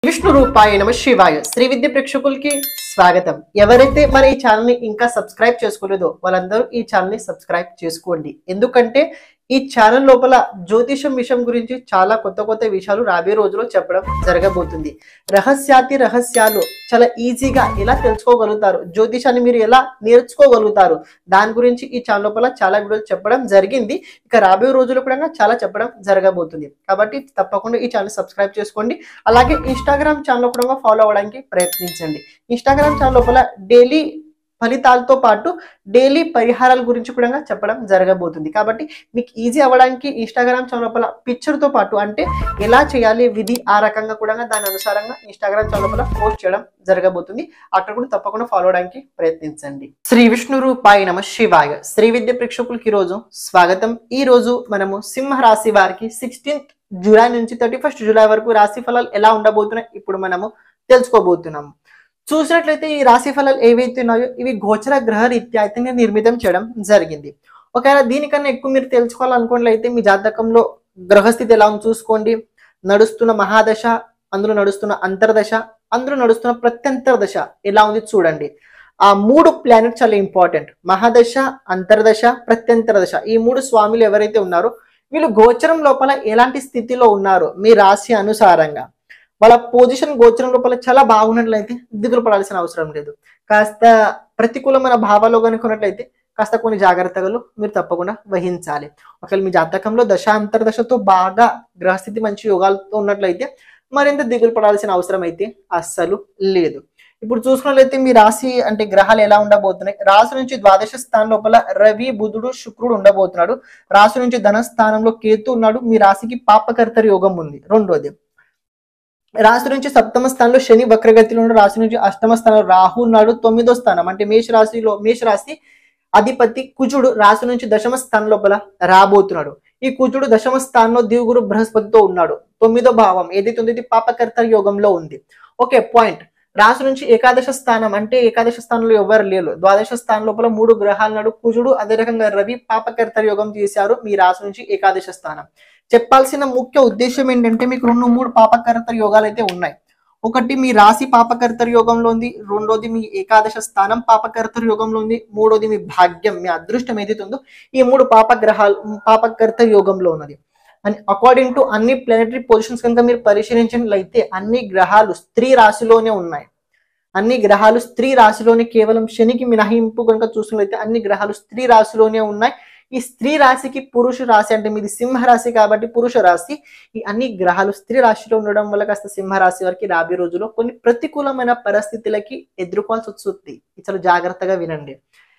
విష్ణు రూపాయ నమ శివాయ శ్రీ విద్య ప్రేక్షకులకి స్వాగతం ఎవరైతే మన ఈ ఛానల్ ని ఇంకా సబ్స్క్రైబ్ చేసుకోలేదో వాళ్ళందరూ ఈ ఛానల్ ని సబ్స్క్రైబ్ చేసుకోండి ఎందుకంటే ఈ ఛానల్ లోపల జ్యోతిషం విషయం గురించి చాలా కొత్త కొత్త విషయాలు రాబోయే రోజుల్లో చెప్పడం జరగబోతుంది రహస్యాతి రహస్యాలు చాలా ఈజీగా ఎలా తెలుసుకోగలుగుతారు జ్యోతిషాన్ని మీరు ఎలా నేర్చుకోగలుగుతారు దాని గురించి ఈ ఛానల్ లోపల చాలా వీడియోలు చెప్పడం జరిగింది ఇక రాబోయే రోజుల్లో కూడా చాలా చెప్పడం జరగబోతుంది కాబట్టి తప్పకుండా ఈ ఛానల్ సబ్స్క్రైబ్ చేసుకోండి అలాగే ఇన్స్టాగ్రామ్ ఛానల్ కూడా ఫాలో అవ్వడానికి ప్రయత్నించండి ఇన్స్టాగ్రామ్ ఛానల్ లోపల డైలీ ఫలితాలతో పాటు డైలీ పరిహారాల గురించి కూడా చెప్పడం జరగబోతుంది కాబట్టి మీకు ఈజీ అవ్వడానికి ఇన్స్టాగ్రామ్ ఛానల్ లోపల picture తో పాటు అంటే ఎలా చేయాలి విధి ఆ రకంగా కూడా దాని అనుసారంగా ఇన్స్టాగ్రామ్ ఛానల్ లోపల పోస్ట్ చేయడం జరగబోతుంది అక్కడ కూడా తప్పకుండా ఫాలో అవడానికి ప్రయత్నించండి శ్రీ విష్ణు రూపాయ నమ శివాయ శ్రీ విద్య ప్రేక్షకులకి ఈ రోజు స్వాగతం ఈ రోజు మనము సింహ రాశి వారికి సిక్స్టీన్త్ జూలై నుంచి థర్టీ ఫస్ట్ జూలై వరకు రాశి ఫలాలు ఎలా ఉండబోతున్నాయి ఇప్పుడు మనము తెలుసుకోబోతున్నాము చూసినట్లయితే ఈ రాశి ఫలాలు ఏవైతే ఉన్నాయో ఇవి గోచర గ్రహ రీత్యా అయితే నిర్మితం చేయడం జరిగింది ఒకవేళ దీనికన్నా ఎక్కువ మీరు తెలుసుకోవాలనుకున్నట్లయితే మీ జాతకంలో గ్రహస్థితి ఎలా ఉందో చూసుకోండి నడుస్తున్న మహాదశ అందులో నడుస్తున్న అంతర్దశ అందులో నడుస్తున్న ప్రత్యంతర దశ ఎలా ఉంది చూడండి ఆ మూడు ప్లానెట్ చాలా ఇంపార్టెంట్ మహాదశ అంతర్దశ ప్రత్యంతర దశ ఈ మూడు స్వాములు ఎవరైతే ఉన్నారో వీళ్ళు గోచరం లోపల ఎలాంటి స్థితిలో ఉన్నారో మీ రాశి అనుసారంగా వాళ్ళ పొజిషన్ గోచరం లోపల చాలా బాగున్నట్లయితే దిగులు పడాల్సిన అవసరం లేదు కాస్త ప్రతికూలమైన భావాలు కనుకున్నట్లయితే కాస్త కొన్ని జాగ్రత్తలు మీరు తప్పకుండా వహించాలి ఒకవేళ మీ జాతకంలో దశ అంతర్దశతో బాగా గ్రహస్థితి మంచి యోగాలతో ఉన్నట్లయితే మరింత దిగులు పడాల్సిన అవసరం అయితే అస్సలు లేదు ఇప్పుడు చూసుకున్నట్లయితే మీ రాశి అంటే గ్రహాలు ఎలా ఉండబోతున్నాయి రాశి నుంచి ద్వాదశ స్థానం లోపల రవి బుధుడు శుక్రుడు ఉండబోతున్నాడు రాశి నుంచి ధన స్థానంలో కేతు ఉన్నాడు మీ రాశికి పాపకర్తరి యోగం ఉంది రెండోది రాశి నుంచి సప్తమ స్థానంలో శని వక్రగతిలో ఉన్నాడు రాశి నుంచి అష్టమ స్థానంలో రాహు ఉన్నాడు తొమ్మిదో స్థానం అంటే మేష రాశిలో మేష రాశి అధిపతి కుజుడు రాశి నుంచి దశమ స్థానం లోపల రాబోతున్నాడు ఈ కుజుడు దశమ స్థానంలో దేవుగురు బృహస్పతితో ఉన్నాడు తొమ్మిదో భావం ఏదైతే ఉంది ఇది పాపకర్త యోగంలో ఉంది ఓకే పాయింట్ రాశి నుంచి ఏకాదశ స్థానం అంటే ఏకాదశ స్థానంలో ఎవరు లేరు ద్వాదశ స్థానం లోపల మూడు గ్రహాలు నాడు కుజుడు అదే రకంగా రవి పాపకర్త యోగం చేశారు మీ రాశి నుంచి ఏకాదశ స్థానం చెప్పాల్సిన ముఖ్య ఉద్దేశం ఏంటంటే మీకు రెండు మూడు పాపకర్త యోగాలు అయితే ఉన్నాయి ఒకటి మీ రాశి పాపకర్తర యోగంలో ఉంది రెండోది మీ ఏకాదశ స్థానం పాపకర్తర యోగంలో ఉంది మూడోది మీ భాగ్యం మీ అదృష్టం ఏదైతే ఉందో ఈ మూడు పాపగ్రహాలు పాపకర్త యోగంలో ఉన్నది అని అకార్డింగ్ టు అన్ని ప్లానెటరీ పొజిషన్స్ కనుక మీరు పరిశీలించినట్లయితే అన్ని గ్రహాలు స్త్రీ రాశిలోనే ఉన్నాయి అన్ని గ్రహాలు స్త్రీ రాశిలోనే కేవలం శనికి మినహాయింపు కనుక చూసినట్లయితే అన్ని గ్రహాలు స్త్రీ రాశిలోనే ఉన్నాయి ఈ స్త్రీ రాశికి పురుష రాశి అంటే మీది సింహ రాశి కాబట్టి పురుష రాశి ఈ అన్ని గ్రహాలు స్త్రీ రాశిలో ఉండడం వల్ల కాస్త సింహ రాశి వారికి రాబోయే రోజుల్లో కొన్ని ప్రతికూలమైన పరిస్థితులకి ఎదుర్కోవాల్సి వస్తుంది ఇది చాలా జాగ్రత్తగా వినండి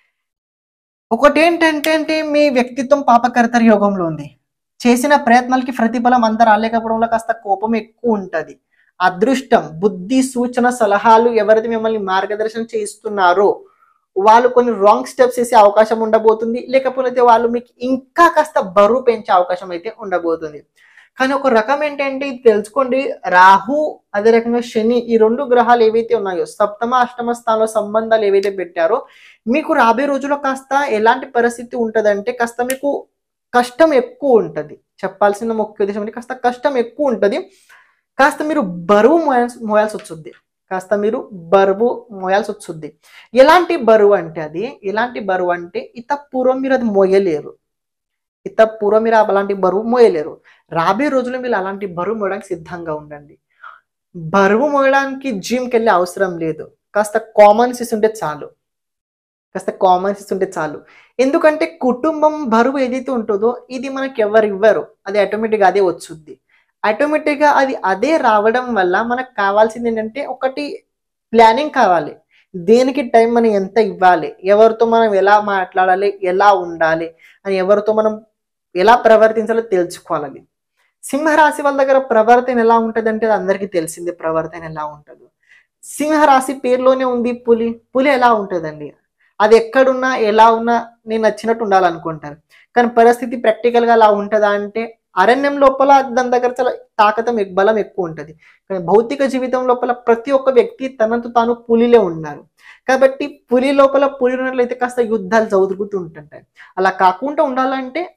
ఒకటి ఏంటంటే అంటే మీ వ్యక్తిత్వం పాపకర్తర యోగంలో ఉంది చేసిన ప్రయత్నాలకి ప్రతిఫలం అంత రాలేకపోవడం వల్ల కాస్త కోపం ఎక్కువ ఉంటది అదృష్టం బుద్ధి సూచన సలహాలు ఎవరైతే మిమ్మల్ని మార్గదర్శనం చేస్తున్నారో వాళ్ళు కొన్ని రాంగ్ స్టెప్స్ వేసే అవకాశం ఉండబోతుంది లేకపోతే వాళ్ళు మీకు ఇంకా కాస్త బరువు పెంచే అవకాశం అయితే ఉండబోతుంది కానీ ఒక రకం ఏంటంటే ఇది తెలుసుకోండి రాహు అదే రకంగా శని ఈ రెండు గ్రహాలు ఏవైతే ఉన్నాయో సప్తమ అష్టమ స్థానంలో సంబంధాలు ఏవైతే పెట్టారో మీకు రాబోయే రోజుల్లో కాస్త ఎలాంటి పరిస్థితి ఉంటదంటే కాస్త మీకు కష్టం ఎక్కువ ఉంటది చెప్పాల్సిన ముఖ్య ఉద్దేశం అంటే కాస్త కష్టం ఎక్కువ ఉంటది కాస్త మీరు బరువు మోయాల్సి మోయాల్సి వచ్చుద్ది కాస్త మీరు బరువు మోయాల్సి వచ్చుద్ది ఎలాంటి బరువు అంటే అది ఎలాంటి బరువు అంటే ఇత పూర్వం మీరు అది మోయలేరు ఇత పూర్వం మీరు అలాంటి బరువు మోయలేరు రాబోయే రోజుల్లో మీరు అలాంటి బరువు మోయడానికి సిద్ధంగా ఉండండి బరువు మోయడానికి జిమ్కి వెళ్ళే అవసరం లేదు కాస్త కామన్ సెన్స్ ఉంటే చాలు కాస్త కామన్ సెన్స్ ఉంటే చాలు ఎందుకంటే కుటుంబం బరువు ఏదైతే ఉంటుందో ఇది మనకి ఎవరు ఇవ్వరు అది ఆటోమేటిక్గా అదే వచ్చుద్ది ఆటోమేటిక్గా అది అదే రావడం వల్ల మనకు కావాల్సింది ఏంటంటే ఒకటి ప్లానింగ్ కావాలి దేనికి టైం మనం ఎంత ఇవ్వాలి ఎవరితో మనం ఎలా మాట్లాడాలి ఎలా ఉండాలి అని ఎవరితో మనం ఎలా ప్రవర్తించాలో తెలుసుకోవాలి సింహరాశి వాళ్ళ దగ్గర ప్రవర్తన ఎలా ఉంటుంది అంటే అది అందరికీ తెలిసిందే ప్రవర్తన ఎలా ఉంటుందో సింహరాశి పేరులోనే ఉంది పులి పులి ఎలా ఉంటుందండి అది ఎక్కడున్నా ఎలా ఉన్నా నేను నచ్చినట్టు ఉండాలనుకుంటారు కానీ పరిస్థితి ప్రాక్టికల్గా అలా ఉంటుందా అంటే అరణ్యం లోపల దాని దగ్గర చాలా తాకతం ఎక్- బలం ఎక్కువ ఉంటుంది కానీ భౌతిక జీవితం లోపల ప్రతి ఒక్క వ్యక్తి తనతో తాను పులిలే ఉన్నారు కాబట్టి పులి లోపల పులి ఉన్నట్లయితే కాస్త యుద్ధాలు జరుగుతూ ఉంటుంటాయి అలా కాకుండా ఉండాలంటే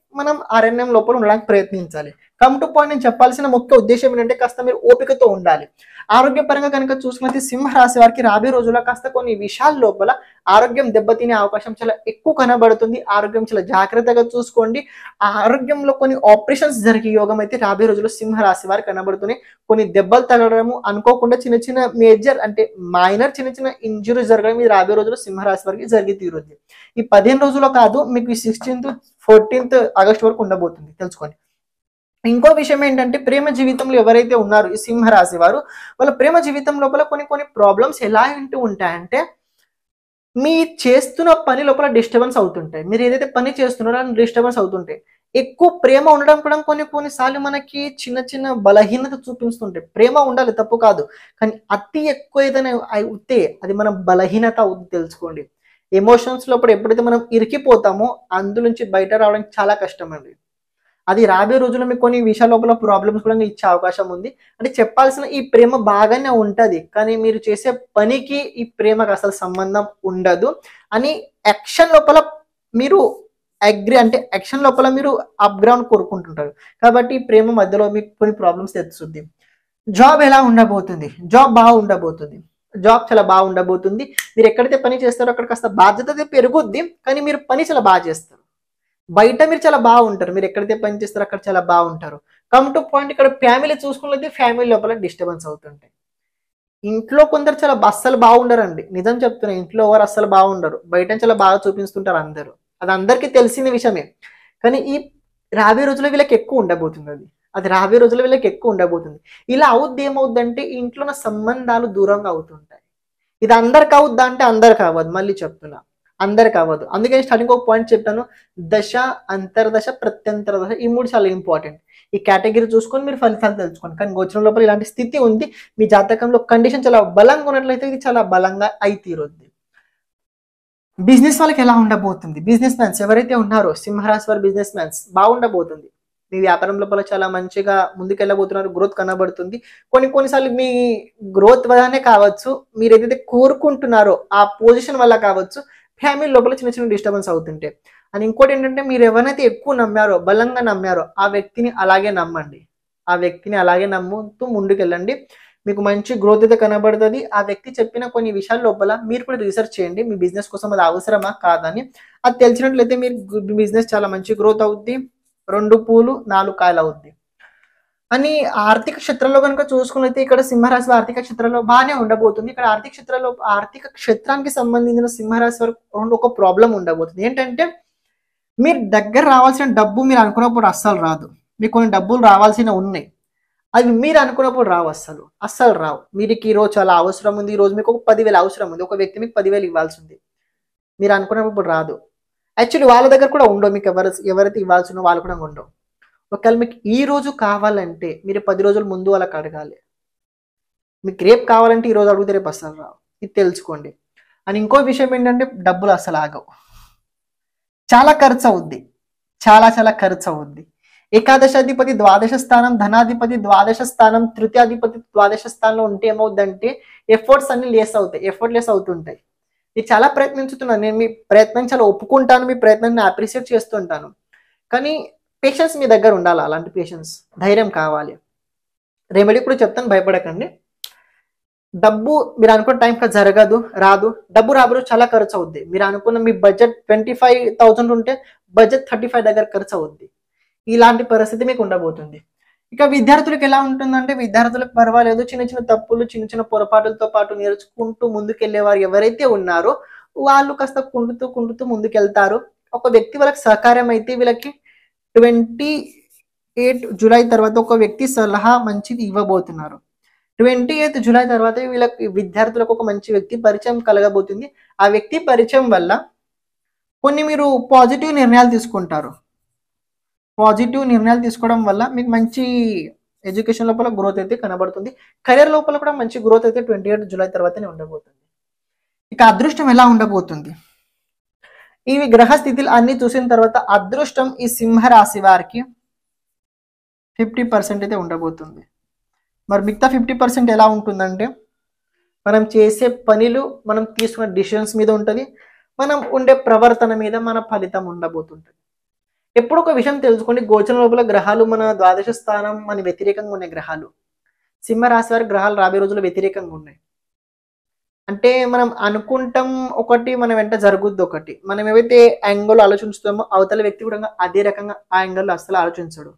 మనం అరణ్యం లోపల ఉండడానికి ప్రయత్నించాలి కమ్ టు పాయింట్ నేను చెప్పాల్సిన ముఖ్య ఉద్దేశం ఏంటంటే కాస్త మీరు ఓపికతో ఉండాలి ఆరోగ్యపరంగా కనుక చూసుకున్నట్లయితే సింహ రాశి వారికి రాబోయే రోజుల్లో కాస్త కొన్ని విషయాల లోపల ఆరోగ్యం దెబ్బతినే అవకాశం చాలా ఎక్కువ కనబడుతుంది ఆరోగ్యం చాలా జాగ్రత్తగా చూసుకోండి ఆ ఆరోగ్యంలో కొన్ని ఆపరేషన్స్ జరిగే యోగం అయితే రాబోయే రోజుల్లో సింహ రాశి వారికి కనబడుతున్నాయి కొన్ని దెబ్బలు తగలడము అనుకోకుండా చిన్న చిన్న మేజర్ అంటే మైనర్ చిన్న చిన్న ఇంజురీస్ జరగడం ఇది రాబోయే రోజుల్లో సింహరాశి వారికి జరిగి తీరుద్ది ఈ పదిహేను రోజుల్లో కాదు మీకు ఈ సిక్స్టీన్త్ ఫోర్టీన్త్ ఆగస్ట్ వరకు ఉండబోతుంది తెలుసుకోండి ఇంకో విషయం ఏంటంటే ప్రేమ జీవితంలో ఎవరైతే ఉన్నారో ఈ సింహరాశి వారు వాళ్ళ ప్రేమ జీవితం లోపల కొన్ని కొన్ని ప్రాబ్లమ్స్ ఎలా ఉంటూ ఉంటాయంటే మీ చేస్తున్న పని లోపల డిస్టర్బెన్స్ అవుతుంటాయి మీరు ఏదైతే పని చేస్తున్నారో డిస్టర్బెన్స్ అవుతుంటాయి ఎక్కువ ప్రేమ ఉండడం కూడా కొన్ని కొన్నిసార్లు మనకి చిన్న చిన్న బలహీనత చూపిస్తుంటాయి ప్రేమ ఉండాలి తప్పు కాదు కానీ అతి ఎక్కువ ఏదైనా అవుతే అది మన బలహీనత అవుతుంది తెలుసుకోండి ఎమోషన్స్ లోపల ఎప్పుడైతే మనం ఇరికిపోతామో అందులోంచి బయట రావడానికి చాలా కష్టం అండి అది రాబోయే రోజుల్లో మీకు కొన్ని విషయాల లోపల ప్రాబ్లమ్స్ కూడా ఇచ్చే అవకాశం ఉంది అంటే చెప్పాల్సిన ఈ ప్రేమ బాగానే ఉంటది కానీ మీరు చేసే పనికి ఈ ప్రేమకు అసలు సంబంధం ఉండదు అని యాక్షన్ లోపల మీరు అగ్రి అంటే యాక్షన్ లోపల మీరు అప్ గ్రౌండ్ కోరుకుంటుంటారు కాబట్టి ఈ ప్రేమ మధ్యలో మీకు కొన్ని ప్రాబ్లమ్స్ తెచ్చుద్ది జాబ్ ఎలా ఉండబోతుంది జాబ్ బాగా ఉండబోతుంది జాబ్ చాలా బాగా ఉండబోతుంది మీరు ఎక్కడైతే పని చేస్తారో అక్కడ కాస్త బాధ్యత అయితే పెరుగుద్ది కానీ మీరు పని చాలా బాగా చేస్తారు బయట మీరు చాలా బాగుంటారు మీరు ఎక్కడైతే పని చేస్తారో అక్కడ చాలా బాగుంటారు కమ్ టు పాయింట్ ఇక్కడ ఫ్యామిలీ చూసుకున్నట్లయితే ఫ్యామిలీ లోపల డిస్టర్బెన్స్ అవుతుంటాయి ఇంట్లో కొందరు చాలా అస్సలు బాగుండరండి నిజం చెప్తున్నా ఇంట్లో ఎవరు అస్సలు బాగుండరు బయట చాలా బాగా చూపిస్తుంటారు అందరూ అది అందరికీ తెలిసిన విషయమే కానీ ఈ రాబోయే రోజుల్లో వీళ్ళకి ఎక్కువ ఉండబోతుంది అది అది రాబోయే రోజుల్లో వీళ్ళకి ఎక్కువ ఉండబోతుంది ఇలా అవుద్ది ఏమవుద్దంటే ఇంట్లో ఉన్న సంబంధాలు దూరంగా అవుతుంటాయి ఇది అందరికి అవుద్దా అంటే అందరికి అవ్వదు మళ్ళీ చెప్తున్నా అందరికి అవ్వదు అందుకని స్టార్టింగ్ ఒక పాయింట్ చెప్పాను దశ అంతర్దశ ప్రత్యంతర దశ ఈ మూడు చాలా ఇంపార్టెంట్ ఈ కేటగిరీ చూసుకొని మీరు ఫలితాలు తెలుసుకోండి కానీ గోచరం లోపల ఇలాంటి స్థితి ఉంది మీ జాతకంలో కండిషన్ చాలా బలంగా ఉన్నట్లయితే ఇది చాలా బలంగా అయి తీరుద్ది బిజినెస్ వాళ్ళకి ఎలా ఉండబోతుంది బిజినెస్ మ్యాన్స్ ఎవరైతే ఉన్నారో సింహరాశి వారి బిజినెస్ మ్యాన్స్ బాగుండబోతుంది మీ వ్యాపారం లోపల చాలా మంచిగా ముందుకెళ్ళబోతున్నారు గ్రోత్ కనబడుతుంది కొన్ని కొన్నిసార్లు మీ గ్రోత్ వల్లనే కావచ్చు మీరు ఏదైతే కోరుకుంటున్నారో ఆ పొజిషన్ వల్ల కావచ్చు ఫ్యామిలీ లోపల చిన్న చిన్న డిస్టర్బెన్స్ అవుతుంటాయి అండ్ ఇంకోటి ఏంటంటే మీరు ఎవరైతే ఎక్కువ నమ్మారో బలంగా నమ్మారో ఆ వ్యక్తిని అలాగే నమ్మండి ఆ వ్యక్తిని అలాగే నమ్ముతూ ముందుకెళ్ళండి మీకు మంచి గ్రోత్ అయితే కనబడుతుంది ఆ వ్యక్తి చెప్పిన కొన్ని విషయాల లోపల మీరు కూడా రీసెర్చ్ చేయండి మీ బిజినెస్ కోసం అది అవసరమా కాదని అది తెలిసినట్లయితే మీరు బిజినెస్ చాలా మంచి గ్రోత్ అవుద్ది రెండు పూలు నాలుగు కాయలు అవుద్ది అని ఆర్థిక క్షేత్రంలో కనుక చూసుకున్నైతే ఇక్కడ సింహరాశి ఆర్థిక క్షేత్రంలో బాగానే ఉండబోతుంది ఇక్కడ ఆర్థిక క్షేత్రంలో ఆర్థిక క్షేత్రానికి సంబంధించిన సింహరాశి వరకు రెండు ఒక ప్రాబ్లం ఉండబోతుంది ఏంటంటే మీరు దగ్గర రావాల్సిన డబ్బు మీరు అనుకున్నప్పుడు అస్సలు రాదు మీకు కొన్ని డబ్బులు రావాల్సిన ఉన్నాయి అవి మీరు అనుకున్నప్పుడు రావు అస్సలు అస్సలు రావు మీరు ఈ రోజు చాలా అవసరం ఉంది ఈ రోజు మీకు ఒక పదివేలు అవసరం ఉంది ఒక వ్యక్తి మీకు పదివేలు ఇవ్వాల్సి ఉంది మీరు అనుకున్నప్పుడు రాదు యాక్చువల్లీ వాళ్ళ దగ్గర కూడా ఉండవు మీకు ఎవరు ఎవరైతే ఇవ్వాల్సి ఉన్నో వాళ్ళు కూడా ఉండవు ఒకవేళ మీకు ఈ రోజు కావాలంటే మీరు పది రోజుల ముందు వాళ్ళకి అడగాలి మీకు రేపు కావాలంటే ఈ రోజు అడిగితే రేపు అస్సలు రావు ఇది తెలుసుకోండి అని ఇంకో విషయం ఏంటంటే డబ్బులు అస్సలు ఆగవు చాలా ఖర్చు అవుద్ది చాలా చాలా ఖర్చు అవుద్ది ఏకాదశాధిపతి ద్వాదశ స్థానం ధనాధిపతి ద్వాదశ స్థానం తృతీయాధిపతి ద్వాదశ స్థానంలో ఉంటే ఏమవుద్దంటే ఎఫర్ట్స్ అన్ని లేస్ అవుతాయి ఎఫర్ట్ లెస్ అవుతుంటాయి నేను చాలా ప్రయత్నించుతున్నాను నేను మీ ప్రయత్నం చాలా ఒప్పుకుంటాను మీ ప్రయత్నాన్ని అప్రిషియేట్ చేస్తుంటాను కానీ పేషెన్స్ మీ దగ్గర ఉండాలి అలాంటి పేషెన్స్ ధైర్యం కావాలి రెమెడీ కూడా చెప్తాను భయపడకండి డబ్బు మీరు అనుకున్న టైంకి జరగదు రాదు డబ్బు రాబరు చాలా ఖర్చు అవుద్ది మీరు అనుకున్న మీ బడ్జెట్ ట్వంటీ ఫైవ్ థౌసండ్ ఉంటే బడ్జెట్ థర్టీ ఫైవ్ దగ్గర ఖర్చు అవుద్ది ఇలాంటి పరిస్థితి మీకు ఉండబోతుంది ఇక విద్యార్థులకు ఎలా ఉంటుందంటే విద్యార్థులకు పర్వాలేదు చిన్న చిన్న తప్పులు చిన్న చిన్న పొరపాటులతో పాటు నేర్చుకుంటూ ముందుకెళ్లే వారు ఎవరైతే ఉన్నారో వాళ్ళు కాస్త కుండుతూ కుండుతూ ముందుకెళ్తారు ఒక వ్యక్తి వాళ్ళకి సహకారం అయితే వీళ్ళకి ట్వంటీ ఎయిట్ జూలై తర్వాత ఒక వ్యక్తి సలహా మంచిది ఇవ్వబోతున్నారు ట్వంటీ ఎయిత్ జూలై తర్వాత వీళ్ళకి విద్యార్థులకు ఒక మంచి వ్యక్తి పరిచయం కలగబోతుంది ఆ వ్యక్తి పరిచయం వల్ల కొన్ని మీరు పాజిటివ్ నిర్ణయాలు తీసుకుంటారు పాజిటివ్ నిర్ణయాలు తీసుకోవడం వల్ల మీకు మంచి ఎడ్యుకేషన్ లోపల గ్రోత్ అయితే కనబడుతుంది కెరీర్ లోపల కూడా మంచి గ్రోత్ అయితే ట్వంటీ ఎయిట్ జూలై తర్వాతనే ఉండబోతుంది ఇక అదృష్టం ఎలా ఉండబోతుంది ఇవి గ్రహ స్థితులు అన్ని చూసిన తర్వాత అదృష్టం ఈ సింహ రాశి వారికి ఫిఫ్టీ పర్సెంట్ అయితే ఉండబోతుంది మరి మిగతా ఫిఫ్టీ పర్సెంట్ ఎలా ఉంటుందంటే మనం చేసే పనులు మనం తీసుకున్న డిసిషన్స్ మీద ఉంటుంది మనం ఉండే ప్రవర్తన మీద మన ఫలితం ఉండబోతుంటుంది ఎప్పుడు ఒక విషయం తెలుసుకోండి గోచరం లోపల గ్రహాలు మన ద్వాదశ స్థానం మన వ్యతిరేకంగా ఉన్నాయి గ్రహాలు సింహ రాశి వారి గ్రహాలు రాబోయే రోజుల్లో వ్యతిరేకంగా ఉన్నాయి అంటే మనం అనుకుంటాం ఒకటి మన వెంట జరుగుద్ది ఒకటి మనం ఏవైతే యాంగిల్ ఆలోచిస్తామో అవతల వ్యక్తి కూడా అదే రకంగా ఆ యాంగిల్లో అసలు ఆలోచించడు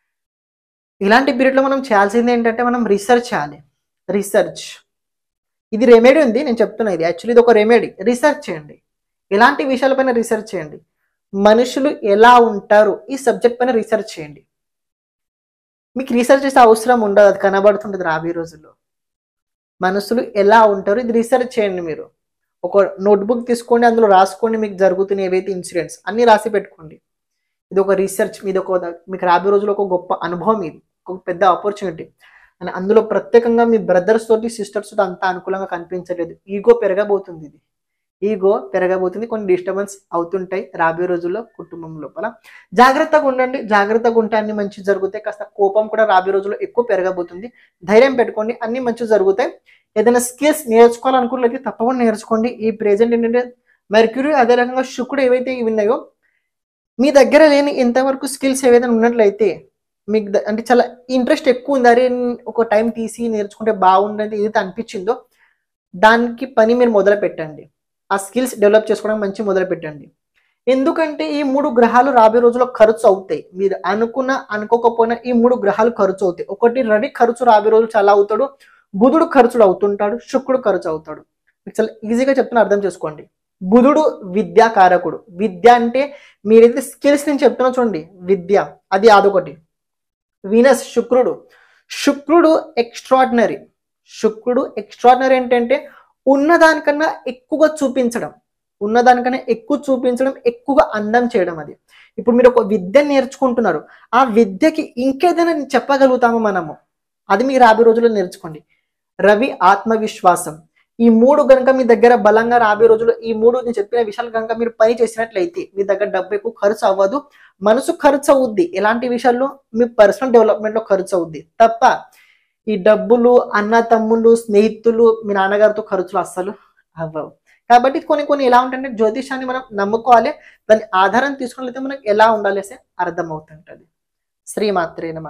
ఇలాంటి పీరియడ్లో మనం చేయాల్సింది ఏంటంటే మనం రీసెర్చ్ చేయాలి రీసెర్చ్ ఇది రెమెడీ ఉంది నేను చెప్తున్నా ఇది యాక్చువల్లీ ఇది ఒక రెమెడీ రీసెర్చ్ చేయండి ఎలాంటి విషయాలపైన రీసెర్చ్ చేయండి మనుషులు ఎలా ఉంటారు ఈ సబ్జెక్ట్ పైన రీసెర్చ్ చేయండి మీకు రీసెర్చ్ చేసే అవసరం ఉండదు అది కనబడుతుంటుంది రాబోయే రోజుల్లో మనుషులు ఎలా ఉంటారు ఇది రీసెర్చ్ చేయండి మీరు ఒక నోట్బుక్ తీసుకోండి అందులో రాసుకోండి మీకు జరుగుతున్న ఏవైతే ఇన్సిడెంట్స్ అన్ని రాసి పెట్టుకోండి ఇది ఒక రీసెర్చ్ మీద ఒక మీకు రాబోయే రోజుల్లో ఒక గొప్ప అనుభవం ఇది ఒక పెద్ద ఆపర్చునిటీ అని అందులో ప్రత్యేకంగా మీ బ్రదర్స్ తోటి సిస్టర్స్ తోటి అంత అనుకూలంగా కనిపించలేదు ఈగో పెరగబోతుంది ఇది ఈగో పెరగబోతుంది కొన్ని డిస్టర్బెన్స్ అవుతుంటాయి రాబోయే రోజుల్లో కుటుంబం లోపల జాగ్రత్తగా ఉండండి జాగ్రత్తగా ఉంటే అన్ని మంచి జరుగుతాయి కాస్త కోపం కూడా రాబోయే రోజుల్లో ఎక్కువ పెరగబోతుంది ధైర్యం పెట్టుకోండి అన్ని మంచి జరుగుతాయి ఏదైనా స్కిల్స్ నేర్చుకోవాలనుకున్నట్లయితే తప్పకుండా నేర్చుకోండి ఈ ప్రెజెంట్ ఏంటంటే మెర్క్యూరీ అదే రకంగా శుక్రుడు ఏవైతే ఇవి ఉన్నాయో మీ దగ్గర లేని ఎంతవరకు స్కిల్స్ ఏవైతే ఉన్నట్లయితే మీకు ద- అంటే చాలా ఇంట్రెస్ట్ ఎక్కువ ఉంది అరే నేను ఒక టైం తీసి నేర్చుకుంటే బాగుండేది ఏదైతే అనిపించిందో దానికి పని మీరు మొదలు పెట్టండి ఆ స్కిల్స్ డెవలప్ చేసుకోవడానికి మంచి మొదలు పెట్టండి ఎందుకంటే ఈ మూడు గ్రహాలు రాబోయే రోజుల్లో ఖర్చు అవుతాయి మీరు అనుకున్న అనుకోకపోయినా ఈ మూడు గ్రహాలు ఖర్చు అవుతాయి ఒకటి రవి ఖర్చు రాబోయే రోజులు చాలా అవుతాడు బుధుడు ఖర్చుడు అవుతుంటాడు శుక్రుడు ఖర్చు అవుతాడు మీకు చాలా ఈజీగా చెప్తున్నా అర్థం చేసుకోండి బుధుడు విద్యాకారకుడు విద్య అంటే మీరైతే స్కిల్స్ నేను చెప్తున్నా చూడండి విద్య అది అదొకటి వీనస్ శుక్రుడు శుక్రుడు ఎక్స్ట్రాడినరీ శుక్రుడు ఎక్స్ట్రాడినరీ ఏంటంటే ఉన్నదానికన్నా ఎక్కువగా చూపించడం ఉన్నదానికన్నా ఎక్కువ చూపించడం ఎక్కువగా అందం చేయడం అది ఇప్పుడు మీరు ఒక విద్య నేర్చుకుంటున్నారు ఆ విద్యకి ఇంకేదైనా చెప్పగలుగుతాము మనము అది మీరు రాబోయే రోజుల్లో నేర్చుకోండి రవి ఆత్మవిశ్వాసం ఈ మూడు గనుక మీ దగ్గర బలంగా రాబోయే రోజుల్లో ఈ మూడు నేను చెప్పిన విషయాలు కనుక మీరు పని చేసినట్లయితే మీ దగ్గర డబ్బు ఎక్కువ ఖర్చు అవ్వదు మనసు ఖర్చు అవుద్ది ఎలాంటి విషయాల్లో మీ పర్సనల్ డెవలప్మెంట్ లో ఖర్చు అవుద్ది తప్ప ఈ డబ్బులు అన్న తమ్ముళ్ళు స్నేహితులు మీ నాన్నగారితో ఖర్చులు అస్సలు అవ్వవు కాబట్టి కొన్ని కొన్ని ఎలా ఉంటాయంటే జ్యోతిషాన్ని మనం నమ్ముకోవాలి దాని ఆధారం తీసుకున్నట్లయితే మనకు ఎలా ఉండాలి అర్థం అవుతుంటది శ్రీమాత్రే నమ